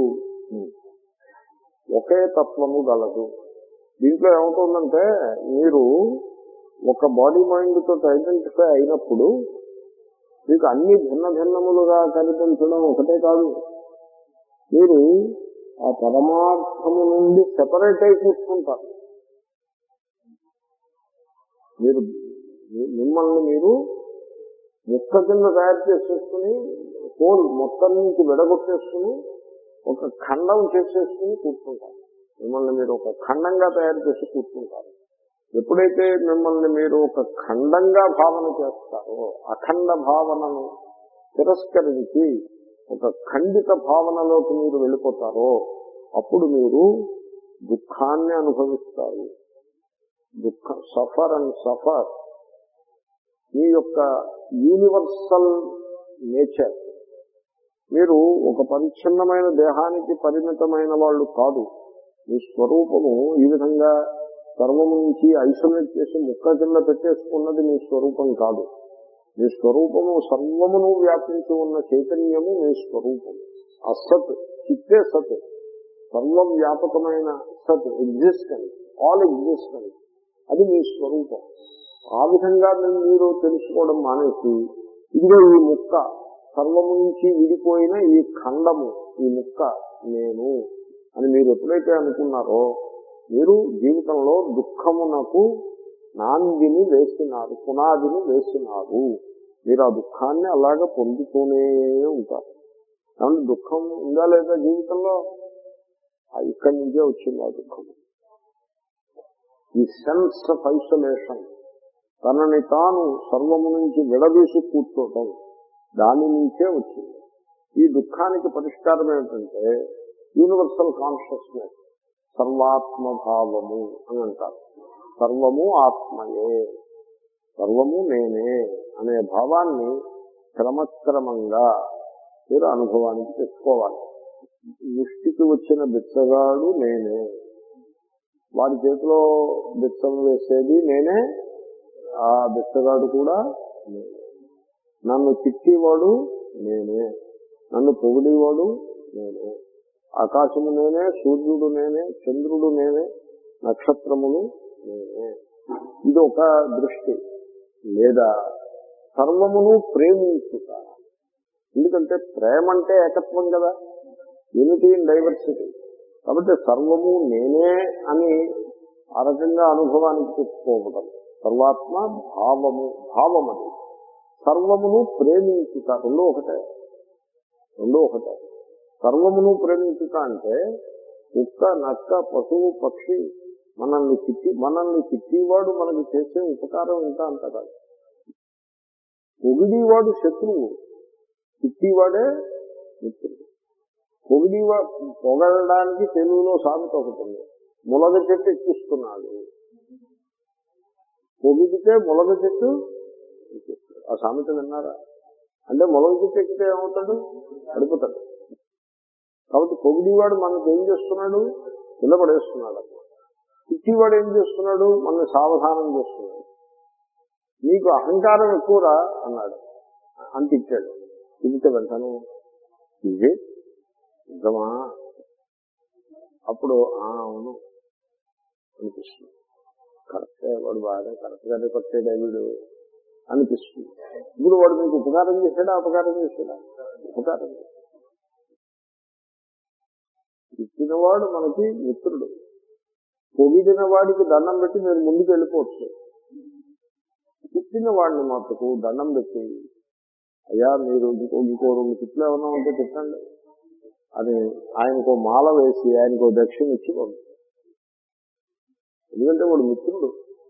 ఒకే తత్వము గలదు దీంట్లో ఏమవుతుందంటే మీరు ఒక బాడీ మైండ్ తోటి ఐడెంటిఫై అయినప్పుడు మీకు అన్ని భిన్న భిన్నములుగా కనిపించడం ఒకటే కాదు మీరు ఆ పరమార్థము నుండి సెపరేట్ అయి చూసుకుంటారు మీరు మిమ్మల్ని మీరు ముక్క కింద తయారు చేసేసుకుని హోల్ మొత్తం నుంచి విడగొట్టేసుకుని ఒక ఖండం చేసేసుకుని కూర్చుంటారు మిమ్మల్ని మీరు ఒక ఖండంగా తయారు చేసి కూర్చుంటారు ఎప్పుడైతే మిమ్మల్ని మీరు ఒక ఖండంగా భావన చేస్తారో అఖండ భావనను తిరస్కరించి ఒక ఖండిత భావనలోకి మీరు వెళ్ళిపోతారో అప్పుడు మీరు దుఃఖాన్ని అనుభవిస్తారు దుఃఖ సఫర్ అండ్ సఫర్ మీ యొక్క యూనివర్సల్ నేచర్ మీరు ఒక పరిచ్ఛిన్నమైన దేహానికి పరిమితమైన వాళ్ళు కాదు మీ స్వరూపము ఈ విధంగా సర్వము నుంచి ఐసోలేట్ చేసి ముక్క కింద పెట్టేసుకున్నది మీ స్వరూపం కాదు మీ స్వరూపము సర్వమును వ్యాపించి ఉన్న చైతన్యము మీ స్వరూపం అసత్ చిత్తే సత్ సర్వం వ్యాపకమైన సత్ ఎగ్జిస్టెన్స్ ఆల్ ఎగ్జిస్టెన్స్ అది మీ స్వరూపం ఆ విధంగా మీరు తెలుసుకోవడం మానేసి ఇదిగో ఈ ముక్క సర్వము నుంచి విడిపోయిన ఈ ఖండము ఈ ముక్క నేను అని మీరు ఎప్పుడైతే అనుకున్నారో మీరు జీవితంలో దుఃఖమునకు నాందిని వేసినారు పునాదిని వేసినారు మీరు ఆ దుఃఖాన్ని అలాగ పొందుతూనే ఉంటారు కాబట్టి దుఃఖం ఉందా లేదా జీవితంలో ఇక్కడి నుంచే వచ్చింది ఆ దుఃఖం ఈ సెన్స్ ఆఫ్ ఐసోలేషన్ తనని తాను సర్వము నుంచి విడదీసి కూర్చోవటం దాని నుంచే వచ్చింది ఈ దుఃఖానికి పరిష్కారం ఏమిటంటే యూనివర్సల్ కాన్షియస్నెస్ సర్వాత్మభావము అని అంటారు సర్వము ఆత్మయే సర్వము నేనే అనే భావాన్ని క్రమక్రమంగా మీరు అనుభవానికి తెచ్చుకోవాలి ముష్టికి వచ్చిన బిచ్చగాడు నేనే వాడి చేతిలో బిచ్చం వేసేది నేనే ఆ బిచ్చగాడు కూడా నేనే నన్ను తిట్టేవాడు నేనే నన్ను పొగిడేవాడు నేనే ఆకాశము నేనే సూర్యుడు నేనే చంద్రుడు నేనే నక్షత్రములు నేనే ఇది ఒక దృష్టి లేదా సర్వమును ప్రేమించుట ఎందుకంటే ప్రేమ అంటే ఏకత్వం కదా యూనిటీ ఇన్ డైవర్సిటీ కాబట్టి సర్వము నేనే అని ఆ రకంగా అనుభవానికి తెచ్చుకోవడం సర్వాత్మ భావము భావం అది సర్వమును ప్రేమించుట రెండు ఒకటే రెండు ఒకటే సర్వమును ప్రేమించుట అంటే కుక్క నక్క పశువు పక్షి మనల్ని తిట్టి మనల్ని తిట్టివాడు మనకి చేసే ఉపకారం ఇంకా అంత కాదు పొగిడివాడు శత్రువు తిట్టివాడే మిత్రుడు పొగిడివా పొగడడానికి తెలుగులో సామెత ఒకటి ఉంది ములగ చెట్టు ఎక్కిస్తున్నాడు పొగిడితే మొలగ చెట్టు ఎక్కేస్తాడు. ఆ సామెత విన్నారా అంటే మొలగ చెట్టు ఎక్కితే ఏమవుతాడు పడిపోతాడు కాబట్టి పొగిడివాడు మనకు ఏం చేస్తున్నాడు కింద పడేస్తున్నాడు తిట్టివాడు ఏం చేస్తున్నాడు మనల్ని సావధానం చేస్తున్నాడు నీకు అహంకారం ఎక్కువరా అన్నాడు అని తిట్టాడు తిరిగితే వెంటనే ఇదే నిజమా అప్పుడు "ఆ, అవును అనిపిస్తుంది కరెక్టే వాడు బాగా కరెక్ట్ గానే కొట్టాడు వీడు అనిపిస్తుంది ఇప్పుడు వాడు మీకు ఉపకారం చేశాడా అపకారం చేశాడా ఉపకారం చేశాడు. ఇచ్చినవాడు మనకి మిత్రుడు పొగిడిన వాడికి దండం పెట్టి మీరు ముందుకు వెళ్ళిపోవచ్చు తిట్టిన వాడిని మట్టుకు దండం పెట్టి అయ్యా మీరు ఇంకో ఇంకో రెండు తిట్లు ఏమన్నా ఉంటే తిట్టండి అని ఆయనకో మాల వేసి ఆయనకో దక్షిణ ఇచ్చి పంపించారు ఎందుకంటే వాడు మిత్రుడు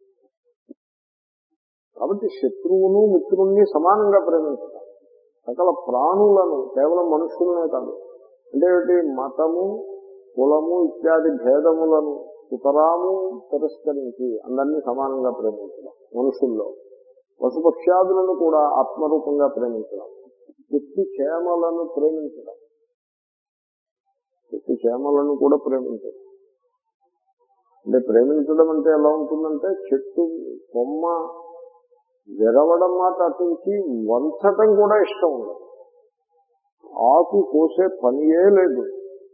కాబట్టి శత్రువును మిత్రుణ్ణి సమానంగా ప్రేమించడం సకల ప్రాణులను కేవలం మనుషులనే కాదు అంటే ఏమిటి మతము కులము ఇత్యాది భేదములను సుతరాము తిరస్కరించి అందరినీ సమానంగా ప్రేమించడం మనుషుల్లో పశుపక్ష్యాదులను కూడా ఆత్మరూపంగా ప్రేమించడం వ్యక్తి క్షేమలను ప్రేమించడం వ్యక్తి క్షేమలను కూడా ప్రేమించడం అంటే ప్రేమించడం అంటే ఎలా ఉంటుందంటే చెట్టు కొమ్మ విరవడం మాట అటుంచి వంచటం కూడా ఇష్టం ఉండదు ఆకు కోసే పనియే లేదు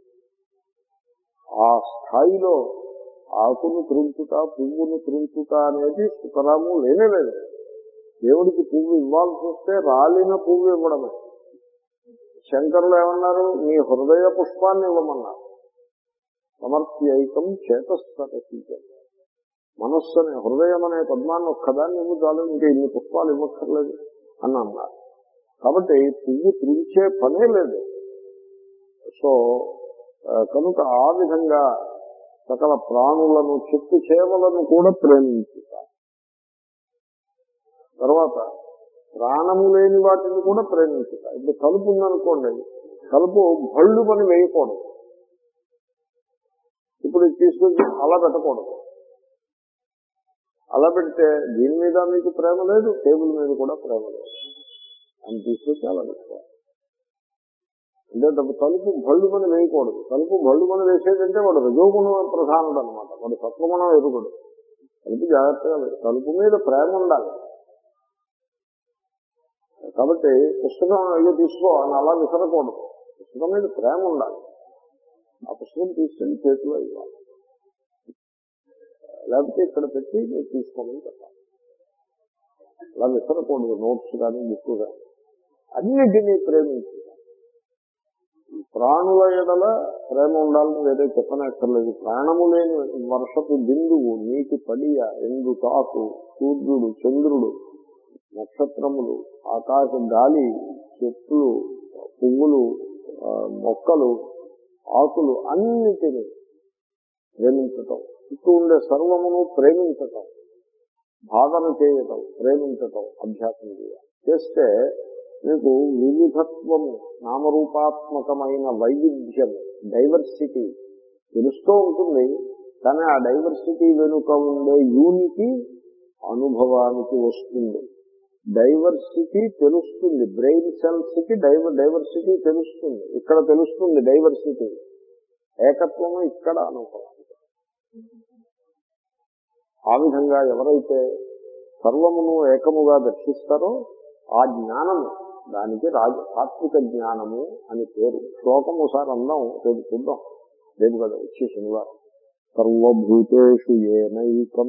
ఆ స్థాయిలో ఆకును త్రుంచుట పువ్వును త్రుంచుట అనేది సుతరాము లేనే లేదు దేవుడికి పువ్వు ఇవ్వాల్సి వస్తే రాలిన పువ్వు ఇవ్వడమే శంకరులు ఏమన్నారు నీ హృదయ పుష్పాన్ని ఇవ్వమన్నారు సమర్ప్యైకం చేతస్థరసి మనస్సు అనే హృదయం అనే పద్మాన్ని ఒక్కదాన్ని ఇవ్వు చాలు ఇంకా ఇన్ని పుష్పాలు ఇవ్వక్కర్లేదు అని అన్నారు కాబట్టి పువ్వు త్రుంచే పనే లేదు సో ఆ, కనుక ఆ విధంగా సకల ప్రాణులను చెట్టు చేవలను కూడా ప్రేమించుట తర్వాత ప్రాణము లేని వాటిని కూడా ప్రేమించుట ఇప్పుడు కలుపు ఉందనుకోండి కలుపు భళ్ళు పని వేయకూడదు ఇప్పుడు ఇది తీసుకొచ్చి అలా పెట్టకూడదు అలా పెడితే దీని మీద మీకు ప్రేమ లేదు టేబుల్ మీద కూడా ప్రేమ లేదు అని తీసుకొచ్చి అలా పెట్టుకోవాలి అంటే తప్పు తలుపు భళ్ళు పని వేయకూడదు తలుపు భళ్ళు పని వేసేదంటే వాడు రజోగుణం ప్రధానుడు అనమాట వాడు సత్వగుణం ఎరుగుడు తలుపు జాగ్రత్తగా వేయాలి. తలుపు మీద ప్రేమ ఉండాలి కాబట్టి పుస్తకం అయ్యో తీసుకో అని అలా విసరకూడదు పుస్తకం మీద ప్రేమ ఉండాలి ఆ పుస్తకం తీసుకెళ్లి చేతిలో ఇవ్వాలి లేకపోతే ఇక్కడ పెట్టి మీరు తీసుకోమని చెప్పాలి అలా విసరకూడదు నోట్స్ కానీ బుక్ కానీ అన్నిటినీ ప్రేమించాలి ప్రాణుల ఎడల ప్రేమ ఉండాలని వేరే చెప్పనక్కర్లేదు ప్రాణము లేని వర్షపు బిందువు నీటి పడియ ఎందు తాకు సూర్యుడు చంద్రుడు నక్షత్రములు ఆకాశ గాలి చెట్లు పువ్వులు ఆ, మొక్కలు ఆకులు అన్నిటినీ ప్రేమించటం చుట్టూ ఉండే సర్వమును ప్రేమించటం భావన చేయటం ప్రేమించటం అభ్యాసం చేయాలి చేస్తే మీకు వివిధత్వము నామరూపాత్మకమైన వైవిధ్యం డైవర్సిటీ తెలుస్తూ ఉంటుంది కానీ ఆ డైవర్సిటీ వెనుక ఉండే యూనిటీ అనుభవానికి వస్తుంది డైవర్సిటీ తెలుస్తుంది బ్రెయిన్ సెల్స్ కి డైవర్ డైవర్సిటీ తెలుస్తుంది ఇక్కడ తెలుస్తుంది డైవర్సిటీ ఏకత్వము ఇక్కడ అనుభవం ఆ విధంగా ఎవరైతే సర్వమును ఏకముగా దర్శిస్తారో ఆ జ్ఞానము దానికి రాజ సాత్విక జ్ఞానము అని పేరు శ్లోకం ఒకసారి అందాం రేపు చూద్దాం రేపు కదా వచ్చే శనివారం సర్వభూతేషు ఏనైకం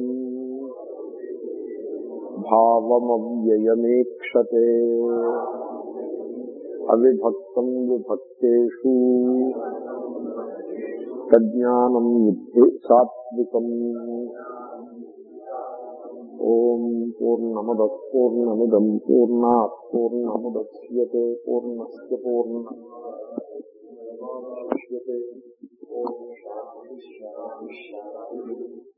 భావమవ్యయమేక్షతే అవిభక్తం విభక్తేషు తజ్ఞానం విద్ధి సాత్వికం ఓం పూర్ణమద పూర్ణమిదం పూర్ణా పూర్ణముద్యతే పూర్ణస్ పూర్ణ ఓం శాంతి శాంతి శాంతి